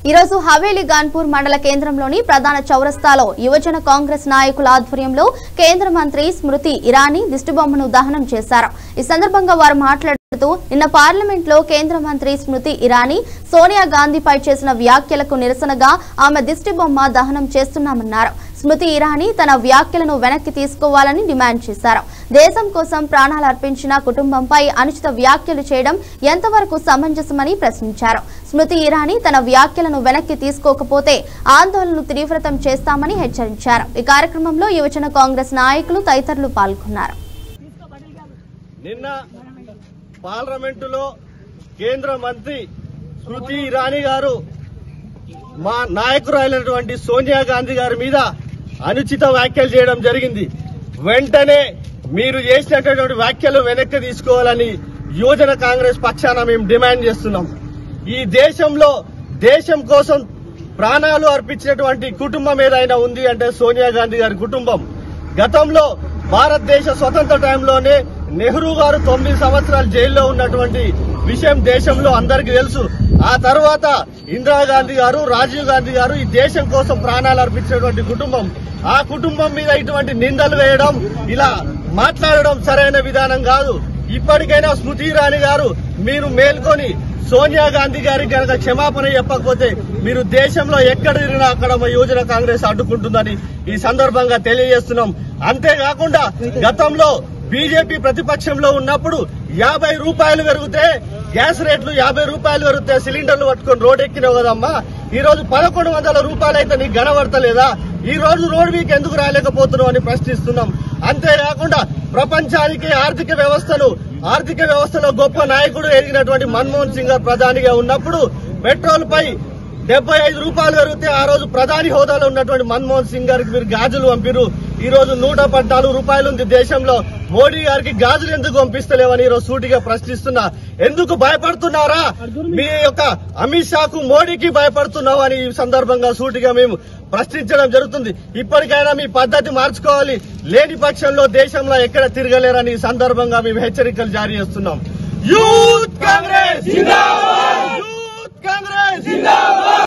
ఈ రోజు హవేలీ గాన్పూర్ మండల కేంద్రంలోని ప్రధాన చౌరస్తాలో యువజన కాంగ్రెస్ నాయకుల ఆధ్వర్యంలో కేంద్ర మంత్రి స్మృతి ఇరానీ దిష్టిబొమ్మను దహనం చేశారు ఈ సందర్భంగా వారు మాట్లాడుతూ నిన్న పార్లమెంట్ లో కేంద్ర మంత్రి స్మృతి ఇరానీ సోనియా గాంధీపై చేసిన వ్యాఖ్యలకు నిరసనగా ఆమె దిష్టిబొమ్మ దహనం చేస్తున్నామన్నారు స్మృతి ఇరానీ తన వ్యాఖ్యలను వెనక్కి తీసుకోవాలని డిమాండ్ చేశారు దేశం కోసం ప్రాణాలు అర్పించిన కుటుంబంపై అనుచిత వ్యాఖ్యలు చేయడం ఎంతవరకు సమంజసమని ప్రశ్నించారు స్మృతి ఇరానీ తన వ్యాఖ్యలను వెనక్కి తీసుకోకపోతే ఆందోళనను తీవ్రతం చేస్తామని హెచ్చరించారు ఈ కార్యక్రమంలో యువజన కాంగ్రెస్ నాయకులు తదితరులు పాల్గొన్నారు నిన్న పార్లమెంటులో కేంద్ర మంత్రి స్మృతి ఇరానీ గారు మా నాయకురాలైనటువంటి సోనియా గాంధీ గారి మీద అనుచిత వ్యాఖ్యలు చేయడం జరిగింది వెంటనే మీరు చేసినటువంటి వ్యాఖ్యలు వెనక్కి తీసుకోవాలని యువజన కాంగ్రెస్ పక్షాన మేము డిమాండ్ చేస్తున్నాం ఈ దేశంలో దేశం కోసం ప్రాణాలు అర్పించినటువంటి కుటుంబం ఏదైనా ఉంది అంటే సోనియా గాంధీ గారి కుటుంబం గతంలో భారతదేశ స్వతంత్ర టైంలోనే నెహ్రూ గారు తొమ్మిది సంవత్సరాలు జైల్లో ఉన్నటువంటి విషయం దేశంలో అందరికీ తెలుసు ఆ తర్వాత ఇందిరాగాంధీ గారు రాజీవ్ గాంధీ గారు ఈ దేశం కోసం ప్రాణాలు అర్పించినటువంటి కుటుంబం ఆ కుటుంబం మీద ఇటువంటి నిందలు వేయడం ఇలా మాట్లాడడం సరైన విధానం కాదు ఇప్పటికైనా స్మృతి ఇరానీ గారు మీరు మేల్కొని సోనియా గాంధీ గారికి కనుక క్షమాపణ చెప్పకపోతే మీరు దేశంలో ఎక్కడ తిరిగినా అక్కడ మా యువజన కాంగ్రెస్ అడ్డుకుంటుందని ఈ సందర్భంగా తెలియజేస్తున్నాం అంతేకాకుండా గతంలో బీజేపీ ప్రతిపక్షంలో ఉన్నప్పుడు యాభై రూపాయలు పెరిగితే గ్యాస్ రేట్లు యాభై రూపాయలు పెరిగితే సిలిండర్లు పట్టుకొని రోడ్ ఎక్కినావు కదమ్మా ఈ రోజు పదకొండు వందల రూపాయలు అయితే నీకు గనబడతలేదా ఈ రోజు రోడ్ వీక్ ఎందుకు రాలేకపోతున్నావు అని ప్రశ్నిస్తున్నాం అంతేకాకుండా ప్రపంచానికి ఆర్థిక వ్యవస్థను ఆర్థిక వ్యవస్థలో గొప్ప నాయకుడు ఎదిగినటువంటి మన్మోహన్ సింగ్ గారు ప్రధానిగా ఉన్నప్పుడు పెట్రోల్ పై డెబ్బై ఐదు రూపాయలు పెరిగితే ఆ రోజు ప్రధాని హోదాలో ఉన్నటువంటి మన్మోహన్ సింగ్ గారికి మీరు గాజులు పంపిరు ఈ రోజు నూట పద్నాలుగు రూపాయలు ఉంది దేశంలో మోడీ గారికి గాజులు ఎందుకు పంపిస్తలేవని ఈ రోజు సూటిగా ప్రశ్నిస్తున్నా ఎందుకు భయపడుతున్నారా మీ యొక్క అమిత్ షాకు మోడీకి భయపడుతున్నావు అని ఈ సందర్భంగా సూటిగా మేము ప్రశ్నించడం జరుగుతుంది ఇప్పటికైనా మీ పద్ధతి మార్చుకోవాలి లేని పక్షంలో దేశంలో ఎక్కడ తిరగలేరని ఈ సందర్భంగా మేము హెచ్చరికలు జారీ చేస్తున్నాం యూత్ కాంగ్రెస్ యూత్ కాంగ్రెస్